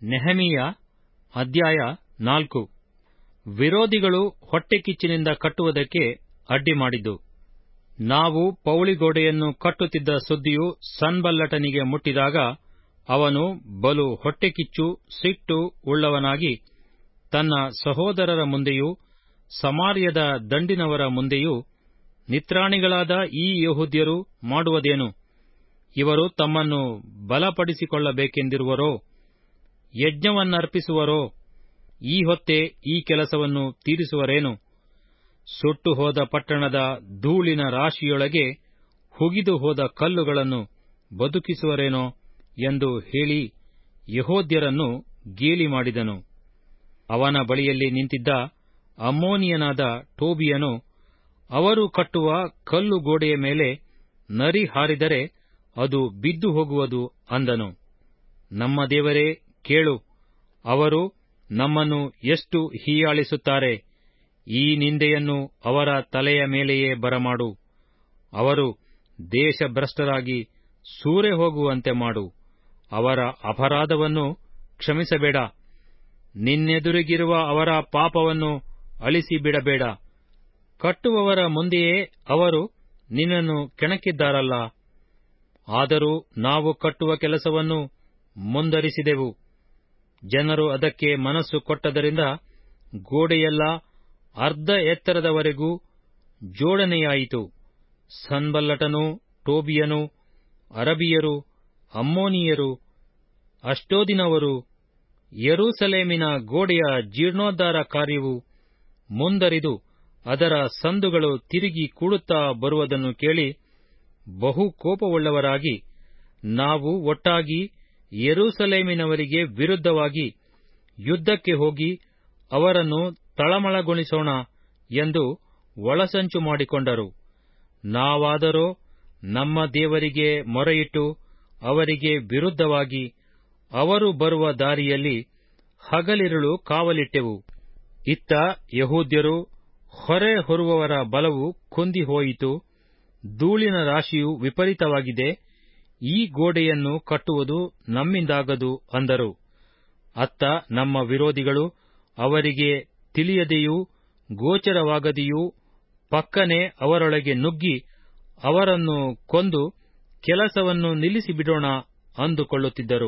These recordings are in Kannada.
ನೆಹಮೀಯ ಅಧ್ಯಾಯ ನಾಲ್ಕು ವಿರೋಧಿಗಳು ಹೊಟ್ಟೆಕಿಚ್ಚಿನಿಂದ ಕಟ್ಟುವುದಕ್ಕೆ ಅಡ್ಡಿ ಮಾಡಿದ್ದು ನಾವು ಪೌಳಿಗೋಡೆಯನ್ನು ಕಟ್ಟುತ್ತಿದ್ದ ಸುದ್ದಿಯು ಸನ್ಬಲ್ಲಟನಿಗೆ ಮುಟ್ಟಿದಾಗ ಅವನು ಬಲು ಹೊಟ್ಟೆಕಿಚ್ಚು ಸಿಟ್ಟು ಉಳ್ಳವನಾಗಿ ತನ್ನ ಸಹೋದರರ ಮುಂದೆಯೂ ಸಮಾರ್ಯದ ದಂಡಿನವರ ಮುಂದೆಯೂ ನಿತ್ರಾಣಿಗಳಾದ ಈ ಯಹೂದ್ಯರು ಮಾಡುವುದೇನು ಇವರು ತಮ್ಮನ್ನು ಬಲಪಡಿಸಿಕೊಳ್ಳಬೇಕೆಂದಿರುವರೋ ಯಜ್ಞವನ್ನರ್ಪಿಸುವರೋ ಈ ಹೊತ್ತೇ ಈ ಕೆಲಸವನ್ನು ತೀರಿಸುವರೇನು ಸುಟ್ಟು ಹೋದ ಪಟ್ಟಣದ ಧೂಳಿನ ರಾಶಿಯೊಳಗೆ ಹುಗಿದು ಹೋದ ಕಲ್ಲುಗಳನ್ನು ಬದುಕಿಸುವರೇನೋ ಎಂದು ಹೇಳಿ ಯಹೋದ್ಯರನ್ನು ಗೇಲಿ ಮಾಡಿದನು ಅವನ ಬಳಿಯಲ್ಲಿ ನಿಂತಿದ್ದ ಅಮ್ಮೋನಿಯನಾದ ಟೋಬಿಯನು ಅವರು ಕಟ್ಟುವ ಕಲ್ಲು ಗೋಡೆಯ ಮೇಲೆ ನರಿ ಹಾರಿದರೆ ಅದು ಬಿದ್ದು ಹೋಗುವುದು ಅಂದನು ನಮ್ಮ ದೇವರೇ ಕೇಳು ಅವರು ನಮ್ಮನ್ನು ಎಷ್ಟು ಹೀಯಾಳಿಸುತ್ತಾರೆ ಈ ನಿಂದೆಯನ್ನು ಅವರ ತಲೆಯ ಮೇಲೆಯೇ ಬರಮಾಡು ಅವರು ದೇಶಭ್ರಷ್ಟರಾಗಿ ಸೂರೆ ಹೋಗುವಂತೆ ಮಾಡು ಅವರ ಅಪರಾಧವನ್ನು ಕ್ಷಮಿಸಬೇಡ ನಿನ್ನೆದುರಿಗಿರುವ ಅವರ ಪಾಪವನ್ನು ಅಳಿಸಿಬಿಡಬೇಡ ಕಟ್ಟುವವರ ಮುಂದೆಯೇ ಅವರು ನಿನ್ನನ್ನು ಕೆಣಕಿದ್ದಾರಲ್ಲ ಆದರೂ ನಾವು ಕಟ್ಟುವ ಕೆಲಸವನ್ನು ಮುಂದರಿಸಿದೆವು ಜನರು ಅದಕ್ಕೆ ಮನಸ್ಸು ಕೊಟ್ಟದರಿಂದ ಗೋಡೆಯೆಲ್ಲ ಅರ್ಧ ಎತ್ತರದವರೆಗೂ ಜೋಡಣೆಯಾಯಿತು ಸನ್ಬಲ್ಲಟನು ಟೋಬಿಯನು ಅರಬಿಯರು ಅಮ್ಮೋನಿಯರು ಅಷ್ಟೋದಿನವರು ಯರೂಸಲೇಮಿನ ಗೋಡೆಯ ಜೀರ್ಣೋದ್ಧಾರ ಕಾರ್ಯವು ಮುಂದರಿದು ಅದರ ಸಂದುಗಳು ತಿರುಗಿ ಕೂಡುತ್ತಾ ಬರುವುದನ್ನು ಕೇಳಿ ಬಹು ಕೋಪವುಳ್ಳವರಾಗಿ ನಾವು ಒಟ್ಟಾಗಿ ಯರೂಸಲೇಮಿನವರಿಗೆ ವಿರುದ್ಧವಾಗಿ ಯುದ್ಧಕ್ಕೆ ಹೋಗಿ ಅವರನ್ನು ತಳಮಳಗೊಳಿಸೋಣ ಎಂದು ಒಳಸಂಚು ಮಾಡಿಕೊಂಡರು ನಾವಾದರೋ ನಮ್ಮ ದೇವರಿಗೆ ಮೊರೆಯಿಟ್ಟು ಅವರಿಗೆ ವಿರುದ್ಧವಾಗಿ ಅವರು ಬರುವ ದಾರಿಯಲ್ಲಿ ಹಗಲಿರುಳು ಕಾವಲಿಟ್ಟೆವು ಇತ್ತ ಯಹೂದ್ಯರು ಹೊರೆ ಹೊರುವವರ ಬಲವು ಕುಂದಿ ಹೋಯಿತು ಧೂಳಿನ ರಾಶಿಯು ವಿಪರೀತವಾಗಿದೆ ಈ ಗೋಡೆಯನ್ನು ಕಟ್ಟುವುದು ನಮ್ಮಿಂದಾಗದು ಅಂದರು ಅತ್ತ ನಮ್ಮ ವಿರೋಧಿಗಳು ಅವರಿಗೆ ತಿಳಿಯದೆಯೂ ಗೋಚರವಾಗದೆಯೂ ಪಕ್ಕನೆ ಅವರೊಳಗೆ ನುಗ್ಗಿ ಅವರನ್ನು ಕೊಂದು ಕೆಲಸವನ್ನು ನಿಲ್ಲಿಸಿಬಿಡೋಣ ಅಂದುಕೊಳ್ಳುತ್ತಿದ್ದರು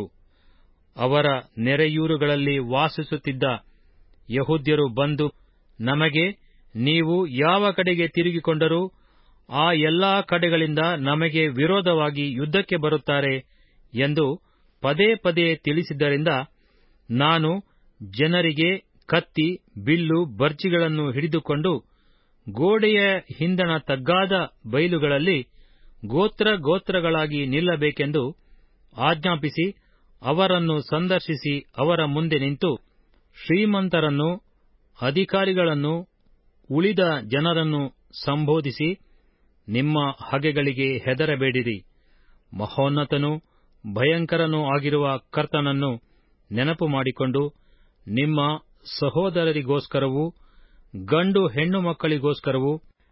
ಅವರ ನೆರೆಯೂರುಗಳಲ್ಲಿ ವಾಸಿಸುತ್ತಿದ್ದ ಯಹೂದ್ಯರು ಬಂದು ನಮಗೆ ನೀವು ಯಾವ ಕಡೆಗೆ ತಿರುಗಿಕೊಂಡರೂ ಆ ಎಲ್ಲಾ ಕಡೆಗಳಿಂದ ನಮಗೆ ವಿರೋಧವಾಗಿ ಯುದ್ಧಕ್ಕೆ ಬರುತ್ತಾರೆ ಎಂದು ಪದೇ ಪದೇ ತಿಳಿಸಿದ್ದರಿಂದ ನಾನು ಜನರಿಗೆ ಕತ್ತಿ ಬಿಲ್ಲು ಬರ್ಜಿಗಳನ್ನು ಹಿಡಿದುಕೊಂಡು ಗೋಡೆಯ ಹಿಂದಣ ತಗ್ಗಾದ ಬೈಲುಗಳಲ್ಲಿ ಗೋತ್ರ ಗೋತ್ರಗಳಾಗಿ ನಿಲ್ಲಬೇಕೆಂದು ಆಜ್ಞಾಪಿಸಿ ಅವರನ್ನು ಸಂದರ್ಶಿಸಿ ಅವರ ಮುಂದೆ ನಿಂತು ಶ್ರೀಮಂತರನ್ನು ಅಧಿಕಾರಿಗಳನ್ನು ಉಳಿದ ಜನರನ್ನು ಸಂಬೋಧಿಸಿ ನಿಮ್ಮ ಹಗೆಗಳಿಗೆ ಹೆದರಬೇಡಿರಿ ಮಹೋನ್ನತನೂ ಭಯಂಕರನೂ ಆಗಿರುವ ಕರ್ತನನ್ನು ನೆನಪು ಮಾಡಿಕೊಂಡು ನಿಮ್ಮ ಸಹೋದರರಿಗೋಸ್ಕರವೂ ಗಂಡು ಹೆಣ್ಣು ಮಕ್ಕಳಿಗೋಸ್ಕರವೂ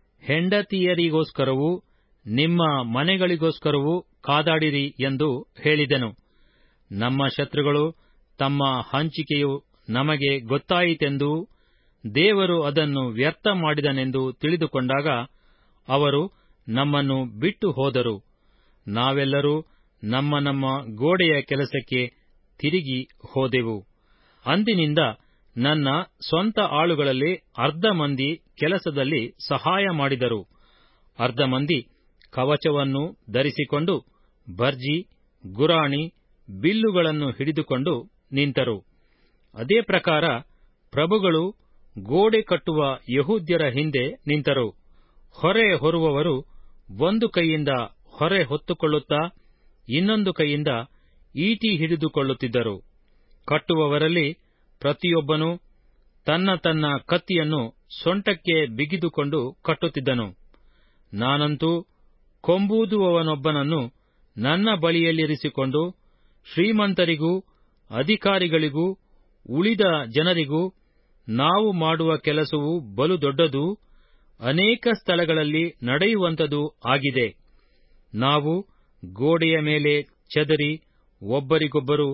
ಹೆಂಡತಿಯರಿಗೋಸ್ಕರವೂ ನಿಮ್ಮ ಮನೆಗಳಿಗೋಸ್ಕರವೂ ಕಾದಾಡಿರಿ ಎಂದು ಹೇಳಿದೆನು ನಮ್ಮ ಶತ್ರುಗಳು ತಮ್ಮ ಹಂಚಿಕೆಯು ನಮಗೆ ಗೊತ್ತಾಯಿತೆಂದೂ ದೇವರು ಅದನ್ನು ವ್ಯರ್ಥ ಮಾಡಿದನೆಂದು ತಿಳಿದುಕೊಂಡಾಗ ಅವರು ನಮ್ಮನ್ನು ಬಿಟ್ಟು ಹೋದರು ನಾವೆಲ್ಲರೂ ನಮ್ಮ ನಮ್ಮ ಗೋಡೆಯ ಕೆಲಸಕ್ಕೆ ತಿರುಗಿ ಹೋದೆವು ಅಂದಿನಿಂದ ನನ್ನ ಸ್ವಂತ ಆಳುಗಳಲ್ಲಿ ಅರ್ಧ ಮಂದಿ ಕೆಲಸದಲ್ಲಿ ಸಹಾಯ ಮಾಡಿದರು ಅರ್ಧ ಮಂದಿ ಕವಚವನ್ನು ಧರಿಸಿಕೊಂಡು ಬರ್ಜಿ ಗುರಾಣಿ ಬಿಲ್ಲುಗಳನ್ನು ಹಿಡಿದುಕೊಂಡು ನಿಂತರು ಅದೇ ಪ್ರಕಾರ ಪ್ರಭುಗಳು ಗೋಡೆ ಕಟ್ಟುವ ಯಹೂದ್ಯರ ಹಿಂದೆ ನಿಂತರು ಹೊರೆ ಹೊರುವವರು ಒಂದು ಕೈಯಿಂದ ಹೊರೆ ಹೊತ್ತುಕೊಳ್ಳುತ್ತಾ ಇನ್ನೊಂದು ಕೈಯಿಂದ ಈಟಿ ಹಿಡಿದುಕೊಳ್ಳುತ್ತಿದ್ದರು ಕಟ್ಟುವವರಲ್ಲಿ ಪ್ರತಿಯೊಬ್ಬನು ತನ್ನ ತನ್ನ ಕತ್ತಿಯನ್ನು ಸೊಂಟಕ್ಕೆ ಬಿಗಿದುಕೊಂಡು ಕಟ್ಟುತ್ತಿದ್ದನು ನಾನಂತೂ ಕೊಂಬೂದುವವನೊಬ್ಬನನ್ನು ನನ್ನ ಬಳಿಯಲ್ಲಿರಿಸಿಕೊಂಡು ಶ್ರೀಮಂತರಿಗೂ ಅಧಿಕಾರಿಗಳಿಗೂ ಉಳಿದ ಜನರಿಗೂ ನಾವು ಮಾಡುವ ಕೆಲಸವು ಬಲು ದೊಡ್ಡದೂ ಅನೇಕ ಸ್ಥಳಗಳಲ್ಲಿ ನಡೆಯುವಂಥದೂ ಆಗಿದೆ ನಾವು ಗೋಡೆಯ ಮೇಲೆ ಚದರಿ ಒಬ್ಬರಿಗೊಬ್ಬರು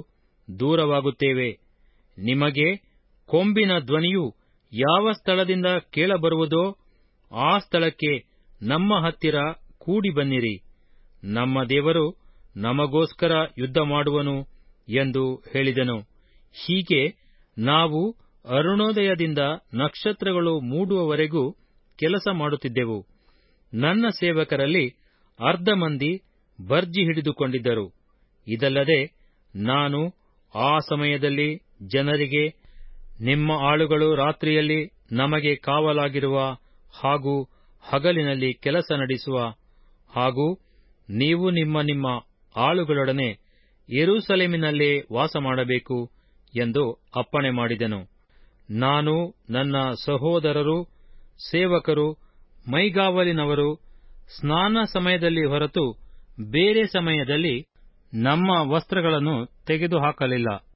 ದೂರವಾಗುತ್ತೇವೆ ನಿಮಗೆ ಕೊಂಬಿನ ಧ್ವನಿಯು ಯಾವ ಸ್ಥಳದಿಂದ ಕೇಳಬರುವುದೋ ಆ ಸ್ಥಳಕ್ಕೆ ನಮ್ಮ ಹತ್ತಿರ ಕೂಡಿ ಬನ್ನಿರಿ ನಮ್ಮ ದೇವರು ನಮಗೋಸ್ಕರ ಯುದ್ಧ ಮಾಡುವನು ಎಂದು ಹೇಳಿದೆನು ಹೀಗೆ ನಾವು ಅರುಣೋದಯದಿಂದ ನಕ್ಷತ್ರಗಳು ಮೂಡುವವರೆಗೂ ಕೆಲಸ ಮಾಡುತ್ತಿದ್ದೆವು ನನ್ನ ಸೇವಕರಲ್ಲಿ ಅರ್ಧ ಮಂದಿ ಬರ್ಜಿ ಹಿಡಿದುಕೊಂಡಿದ್ದರು ಇದಲ್ಲದೆ ನಾನು ಆ ಸಮಯದಲ್ಲಿ ಜನರಿಗೆ ನಿಮ್ಮ ಆಳುಗಳು ರಾತ್ರಿಯಲ್ಲಿ ನಮಗೆ ಕಾವಲಾಗಿರುವ ಹಾಗೂ ಹಗಲಿನಲ್ಲಿ ಕೆಲಸ ನಡೆಸುವ ಹಾಗೂ ನೀವು ನಿಮ್ಮ ನಿಮ್ಮ ಆಳುಗಳೊಡನೆ ಯೆರೂಸಲೇಮಿನಲ್ಲೇ ವಾಸ ಮಾಡಬೇಕು ಎಂದು ಅಪ್ಪಣೆ ಮಾಡಿದೆನು ನಾನು ನನ್ನ ಸಹೋದರರು ಸೇವಕರು ಮೈಗಾವಲಿನವರು ಸ್ನಾನ ಸಮಯದಲ್ಲಿ ಹೊರತು ಬೇರೆ ಸಮಯದಲ್ಲಿ ನಮ್ಮ ವಸ್ತ್ರಗಳನ್ನು ತೆಗೆದುಹಾಕಲಿಲ್ಲ